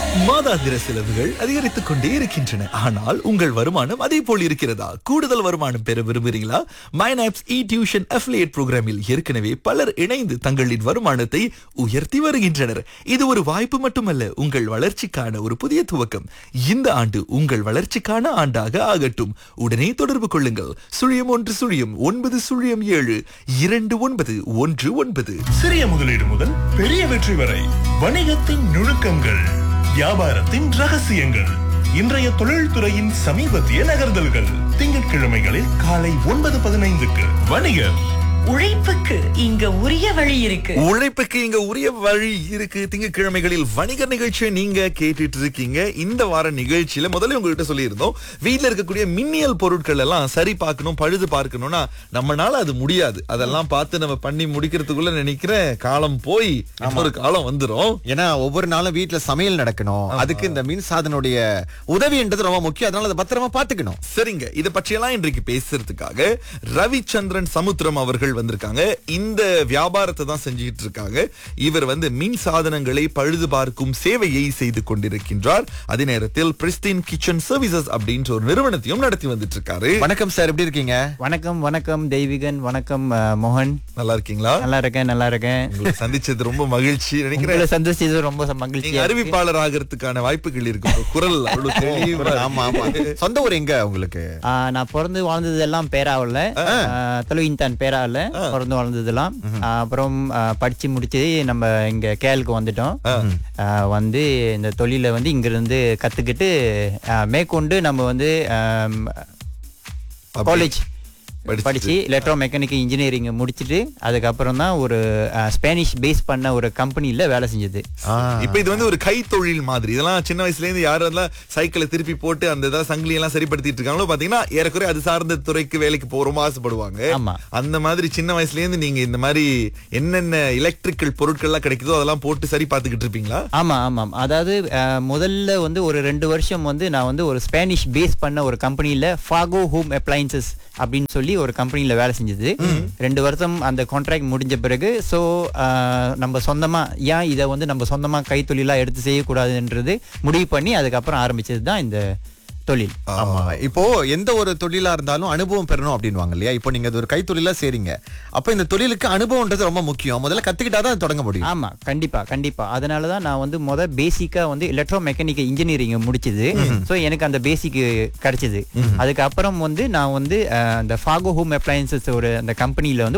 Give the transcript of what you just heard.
மாதாந்திர செலவுகள் அதிகரித்துக் கொண்டே இருக்கின்றன ஆனால் உங்கள் வருமானம் அதே போல் இருக்கிறதா கூடுதல் வருமானம் பெற விரும்புகிறீங்களா மைனாப்ஸ் இ டியூஷன் அஃபிலியேட் புரோகிராமில் ஏற்கனவே பலர் இணைந்து தங்களின் வருமானத்தை உயர்த்தி வருகின்றனர் இது ஒரு வாய்ப்பு மட்டுமல்ல உங்கள் வளர்ச்சிக்கான ஒரு புதிய துவக்கம் இந்த ஆண்டு உங்கள் வளர்ச்சிக்கான ஆண்டாக ஆகட்டும் உடனே தொடர்பு கொள்ளுங்கள் சுழியம் ஒன்று சுழியம் ஒன்பது சுழியம் ஏழு இரண்டு ஒன்பது ஒன்று ஒன்பது சிறிய முதலீடு முதல் பெரிய வெற்றி வரை வணிகத்தின் நுணுக்கங்கள் வியாபாரத்தின் ரகசியங்கள் இன்றைய தொழில்துறையின் சமீபத்திய நகர்தல்கள் திங்கட்கிழமைகளில் காலை ஒன்பது பதினைந்துக்கு வணிகர் உழைப்புக்கு இங்க உரிய வழி இருக்கு உழைப்புக்கு இங்க உரிய வழி இருக்கு திங்கட்கிழமைகளில் வணிக நிகழ்ச்சியை நீங்க கேட்டுட்டு இருக்கீங்க இந்த வார நிகழ்ச்சியில முதல்ல உங்ககிட்ட சொல்லியிருந்தோம் வீட்ல இருக்கக்கூடிய மின்னியல் பொருட்கள் எல்லாம் சரி பார்க்கணும் பழுது பார்க்கணும்னா நம்மனால அது முடியாது அதெல்லாம் பார்த்து நம்ம பண்ணி முடிக்கிறதுக்குள்ள நினைக்கிறேன் காலம் போய் ஒரு காலம் வந்துரும் ஏன்னா ஒவ்வொரு நாளும் வீட்ல சமையல் நடக்கணும் அதுக்கு இந்த மின் சாதனுடைய உதவின்றது ரொம்ப முக்கியம் அதனால அதை பத்திரமா பாத்துக்கணும் சரிங்க இத பற்றியெல்லாம் இன்றைக்கு பேசுறதுக்காக ரவிச்சந்திரன் சமுத்திரம் அவர்கள் வந்திருக்காங்க இந்த வியாபாரத்தை தான் செஞ்சுக்கிட்டு இருக்காங்க இவர் வந்து மின் சாதனங்களை பழுது பார்க்கும் சேவையை செய்து கொண்டிருக்கின்றார் அதே நேரத்தில் பிரிஸ்டின் கிச்சன் சர்வீசஸ் அப்படின்ற ஒரு நிறுவனத்தையும் நடத்தி வந்துட்டு இருக்காரு வணக்கம் சார் எப்படி இருக்கீங்க வணக்கம் வணக்கம் தெய்வீகன் வணக்கம் அஹ், மோகன் நல்லா இருக்கீங்களா நல்லா இருக்கேன் நல்லா இருக்கேன் உங்களை சந்திச்சது ரொம்ப மகிழ்ச்சி நினைக்கிறேன் உங்களை சந்திச்சது ரொம்ப நீங்க மகிழ்ச்சியா இருக்கு. அறிவிப்பாளர் ஆகிறதுக்கான வாய்ப்புகள் இருக்கு உங்க குரல் அவ்வளவு தெளிவா ஆமா ஆமா சொந்த ஊர் எங்க உங்களுக்கு ஆஹ், நான் பிறந்து வாழ்ந்தது எல்லாம் பேராவில் தொழுவின்தான் பேராவில் பிறந்து வாழ்ந்ததெல்லாம் ஆஹ், அப்புறம் ஆஹ், படிச்சு முடிச்சு நம்ம இங்க கேலுக்கு வந்துட்டோம் ஆஹ், வந்து இந்த தொழிலை வந்து இங்க இருந்து கத்துக்கிட்டு ஆஹ், மேற்கொண்டு நம்ம வந்து காலேஜ் படிச்சுட்டு. படிச்சு எலக்ட்ரோ மெக்கானிக்கல் இன்ஜினியரிங் முடிச்சிட்டு அதுக்கப்புறம் தான் ஒரு ஸ்பானிஷ் பேஸ் பண்ண ஒரு கம்பெனில வேலை செஞ்சது இப்ப இது வந்து ஒரு கைத்தொழில் மாதிரி இதெல்லாம் சின்ன வயசுல இருந்து யாரெல்லாம் சைக்கிளை திருப்பி போட்டு அந்த இதெல்லாம் சங்கிலி எல்லாம் சரிப்படுத்திட்டு இருக்காங்களோ பாத்தீங்கன்னா ஏறக்குறைய அது சார்ந்த துறைக்கு வேலைக்கு போறோமா ஆசைப்படுவாங்க ஆமா. அந்த மாதிரி சின்ன வயசுல இருந்து நீங்க இந்த மாதிரி என்னென்ன எலக்ட்ரிக்கல் பொருட்கள் எல்லாம் கிடைக்குதோ அதெல்லாம் போட்டு சரி பார்த்துக்கிட்டு இருப்பீங்களா ஆமா ஆமாம் அதாவது அஹ், முதல்ல வந்து ஒரு ரெண்டு வருஷம் வந்து நான் வந்து ஒரு ஸ்பானிஷ் பேஸ் பண்ண ஒரு கம்பெனில ஃபாகோ ஹோம் அப்ளைன்சஸ் அப்படின்னு சொல்லி ஒரு கம்பெனில வேலை செஞ்சது ரெண்டு வருஷம் அந்த கான்ட்ராக்ட் முடிஞ்ச பிறகு ஸோ நம்ம சொந்தமா ஏன் இதை வந்து நம்ம சொந்தமா கைத்தொழிலா எடுத்து செய்யக்கூடாதுன்றது முடிவு பண்ணி அதுக்கப்புறம் ஆரம்பிச்சது தான் இந்த தொழில் ஆமா இப்போ எந்த ஒரு தொழிலா இருந்தாலும் அனுபவம் பெறணும் அப்படின்வாங்க இல்லையா இப்போ நீங்க இது ஒரு கைத்தொழிலா செய்றீங்க அப்ப இந்த தொழிலுக்கு அனுபவம்ன்றது ரொம்ப முக்கியம் முதல்ல கத்துக்கிட்டா தான் தொடங்க முடியும் ஆமா கண்டிப்பா கண்டிப்பா அதனால தான் நான் வந்து முத பேசிக்கா வந்து எலக்ட்ரோ மெக்கானிக்கல் இன்ஜினியரிங் முடிச்சது ஸோ எனக்கு அந்த பேசிக் கிடைச்சது அதுக்கப்புறம் வந்து நான் வந்து அஹ், அந்த ஃபாகோ ஹோம் அப்ளையன்சஸ் ஒரு அந்த கம்பெனில வந்து